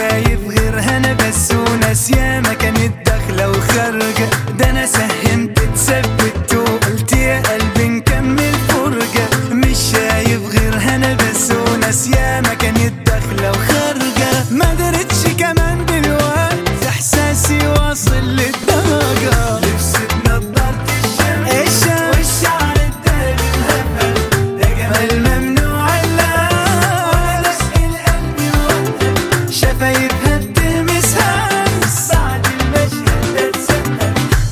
شايف غيرها انا بس وناس ياما كانت داخله وخارجه ده انا ساهمت اتثبت وقلت يا قلبي نكمل فرجه مش شايف غيرها انا بس وناس ياما كانت داخله وخارجه ما درتش كمان دلوقتي احساسي واصل للدرجه لبست نضارة الشمس الشمس والشعر الداري الهبل ده جمال ممنوع لا ولا اسال قلبي وقتها شفايفها بتلمس همس بعد المشهد ده اتسقف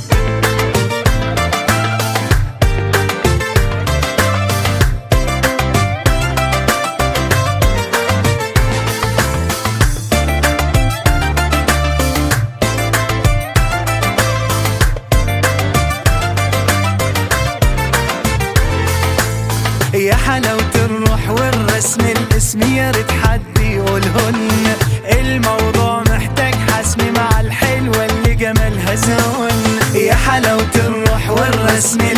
يا حلاوة الروح والرسم الاسم يا ريت حد يقولهن الموضوع محتاج حسم مع الحلوة اللي جمالها زون يا حلاوة الروح والرسم